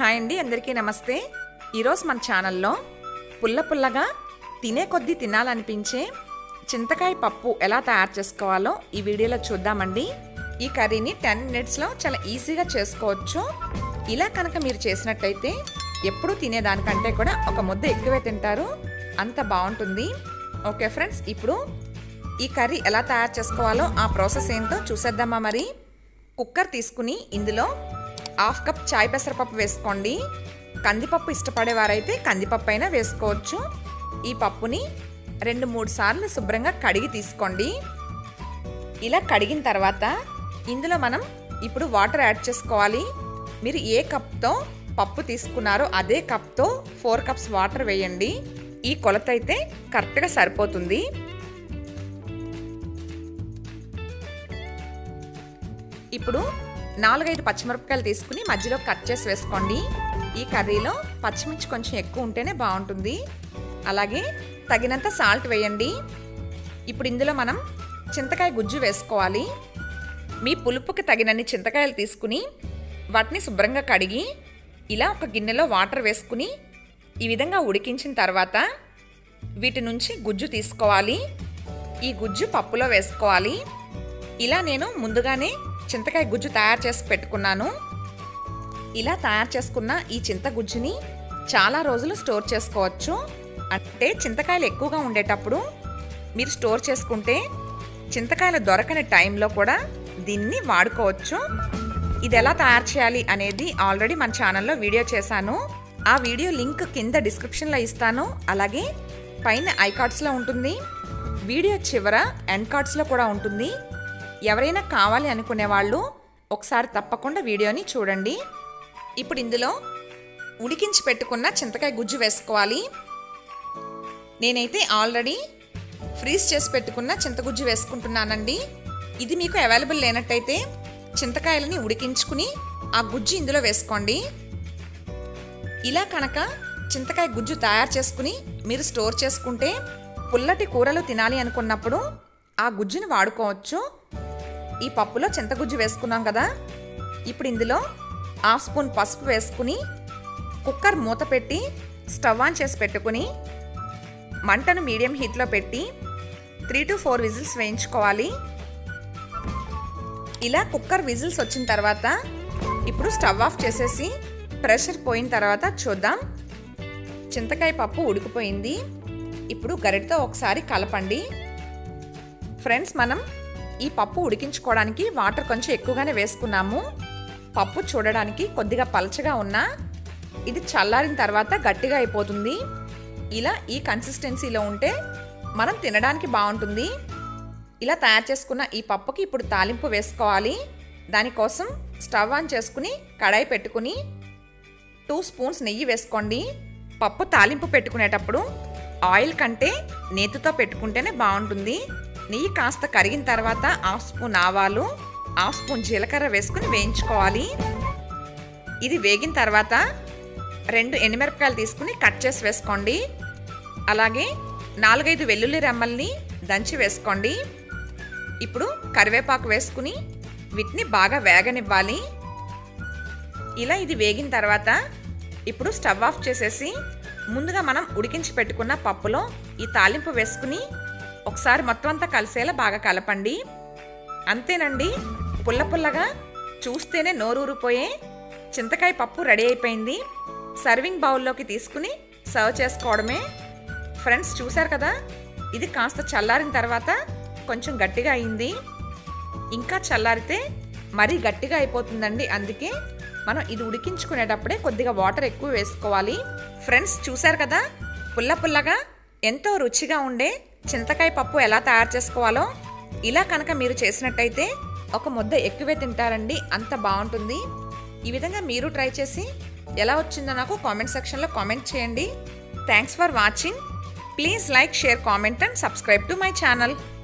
hi అండి అందరికీ నమస్తే ఈరోజు మన ఛానల్లో పుల్ల పుల్లగా తినే కొద్దీ తినాలనిపించే చింతకాయ పప్పు ఎలా తయారు చేసుకోవాలో ఈ వీడియోలో చూద్దామండి ఈ కర్రీని టెన్ మినిట్స్లో చాలా ఈజీగా చేసుకోవచ్చు ఇలా కనుక మీరు చేసినట్టయితే ఎప్పుడు తినేదానికంటే కూడా ఒక ముద్ద ఎక్కువే తింటారు అంత బాగుంటుంది ఓకే ఫ్రెండ్స్ ఇప్పుడు ఈ కర్రీ ఎలా తయారు చేసుకోవాలో ఆ ప్రాసెస్ ఏంటో చూసేద్దామా మరి కుక్కర్ తీసుకుని ఇందులో హాఫ్ కప్ చాయ్ పెసరపప్పు వేసుకోండి కందిపప్పు ఇష్టపడేవారైతే కందిపప్పు అయినా వేసుకోవచ్చు ఈ పప్పుని రెండు మూడు సార్లు శుభ్రంగా కడిగి తీసుకోండి ఇలా కడిగిన తర్వాత ఇందులో మనం ఇప్పుడు వాటర్ యాడ్ చేసుకోవాలి మీరు ఏ కప్తో పప్పు తీసుకున్నారో అదే కప్తో ఫోర్ కప్స్ వాటర్ వేయండి ఈ కొలత అయితే కరెక్ట్గా సరిపోతుంది ఇప్పుడు నాలుగైదు పచ్చిమిరపకాయలు తీసుకుని మధ్యలో కట్ చేసి వేసుకోండి ఈ కర్రీలో పచ్చిమిర్చి కొంచెం ఎక్కువ ఉంటేనే బాగుంటుంది అలాగే తగినంత సాల్ట్ వేయండి ఇప్పుడు ఇందులో మనం చింతకాయ గుజ్జు వేసుకోవాలి మీ పులుపుకి తగినన్ని చింతకాయలు తీసుకుని వాటిని శుభ్రంగా కడిగి ఇలా ఒక గిన్నెలో వాటర్ వేసుకుని ఈ విధంగా ఉడికించిన తర్వాత వీటి నుంచి గుజ్జు తీసుకోవాలి ఈ గుజ్జు పప్పులో వేసుకోవాలి ఇలా నేను ముందుగానే చింతకాయ గుజ్జు తయారు చేసి పెట్టుకున్నాను ఇలా తయారు చేసుకున్న ఈ చింతగుజ్జుని చాలా రోజులు స్టోర్ చేసుకోవచ్చు అంటే చింతకాయలు ఎక్కువగా ఉండేటప్పుడు మీరు స్టోర్ చేసుకుంటే చింతకాయలు దొరకని టైంలో కూడా దీన్ని వాడుకోవచ్చు ఇది ఎలా తయారు చేయాలి అనేది ఆల్రెడీ మన ఛానల్లో వీడియో చేశాను ఆ వీడియో లింక్ కింద డిస్క్రిప్షన్లో ఇస్తాను అలాగే పైన ఐకార్డ్స్లో ఉంటుంది వీడియో చివర ఎండ్ కార్డ్స్లో కూడా ఉంటుంది ఎవరైనా కావాలి అనుకునే వాళ్ళు ఒకసారి తప్పకుండా వీడియోని చూడండి ఇప్పుడు ఇందులో ఉడికించి పెట్టుకున్న చింతకాయ గుజ్జు వేసుకోవాలి నేనైతే ఆల్రెడీ ఫ్రీజ్ చేసి పెట్టుకున్న చింతగుజ్జు వేసుకుంటున్నానండి ఇది మీకు అవైలబుల్ లేనట్టయితే చింతకాయలని ఉడికించుకుని ఆ గుజ్జు ఇందులో వేసుకోండి ఇలా కనుక చింతకాయ గుజ్జు తయారు చేసుకుని మీరు స్టోర్ చేసుకుంటే పుల్లటి కూరలు తినాలి అనుకున్నప్పుడు ఆ గుజ్జుని వాడుకోవచ్చు ఈ పప్పులో చింతగుజ్జు వేసుకున్నాం కదా ఇప్పుడు ఇందులో హాఫ్ స్పూన్ పసుపు వేసుకుని కుక్కర్ మూత పెట్టి స్టవ్ ఆన్ చేసి పెట్టుకుని మంటను మీడియం హీట్లో పెట్టి త్రీ టు ఫోర్ విజిల్స్ వేయించుకోవాలి ఇలా కుక్కర్ విజిల్స్ వచ్చిన తర్వాత ఇప్పుడు స్టవ్ ఆఫ్ చేసేసి ప్రెషర్ పోయిన తర్వాత చూద్దాం చింతకాయ పప్పు ఉడికిపోయింది ఇప్పుడు గరిటతో ఒకసారి కలపండి ఫ్రెండ్స్ మనం ఈ పప్పు ఉడికించుకోవడానికి వాటర్ కొంచెం ఎక్కువగానే వేసుకున్నాము పప్పు చూడడానికి కొద్దిగా పలచగా ఉన్నా ఇది చల్లారిన తర్వాత గట్టిగా అయిపోతుంది ఇలా ఈ కన్సిస్టెన్సీలో ఉంటే మనం తినడానికి బాగుంటుంది ఇలా తయారు చేసుకున్న ఈ పప్పుకి ఇప్పుడు తాలింపు వేసుకోవాలి దానికోసం స్టవ్ ఆన్ చేసుకుని కడాయి పెట్టుకుని టూ స్పూన్స్ నెయ్యి వేసుకోండి పప్పు తాలింపు పెట్టుకునేటప్పుడు ఆయిల్ కంటే నేతితో పెట్టుకుంటేనే బాగుంటుంది నెయ్యి కాస్త కరిగిన తర్వాత హాఫ్ స్పూన్ ఆవాలు హాఫ్ స్పూన్ జీలకర్ర వేసుకుని వేయించుకోవాలి ఇది వేగిన తర్వాత రెండు ఎండుమిరపకాయలు తీసుకుని కట్ చేసి వేసుకోండి అలాగే నాలుగైదు వెల్లుల్లి రెమ్మల్ని దంచి వేసుకోండి ఇప్పుడు కరివేపాకు వేసుకుని వీటిని బాగా వేగనివ్వాలి ఇలా ఇది వేగిన తర్వాత ఇప్పుడు స్టవ్ ఆఫ్ చేసేసి ముందుగా మనం ఉడికించి పెట్టుకున్న పప్పులో ఈ తాలింపు వేసుకుని ఒకసారి మొత్తం అంతా కలిసేలా బాగా కలపండి అంతేనండి పుల్ల పుల్లగా చూస్తేనే నోరూరిపోయే చింతకాయ పప్పు రెడీ అయిపోయింది సర్వింగ్ బౌల్లోకి తీసుకుని సర్వ్ చేసుకోవడమే ఫ్రెండ్స్ చూశారు కదా ఇది కాస్త చల్లారిన తర్వాత కొంచెం గట్టిగా అయింది ఇంకా చల్లారితే మరీ గట్టిగా అయిపోతుందండి అందుకే మనం ఇది ఉడికించుకునేటప్పుడే కొద్దిగా వాటర్ ఎక్కువ వేసుకోవాలి ఫ్రెండ్స్ చూశారు కదా పుల్ల పుల్లగా ఎంతో రుచిగా ఉండే చింతకాయ పప్పు ఎలా తయారు చేసుకోవాలో ఇలా కనుక మీరు చేసినట్టయితే ఒక ముద్ద ఎక్కువే తింటారండి అంత బాగుంటుంది ఈ విధంగా మీరు ట్రై చేసి ఎలా వచ్చిందో నాకు కామెంట్ సెక్షన్లో కామెంట్ చేయండి thanks for watching please like share comment and subscribe to my channel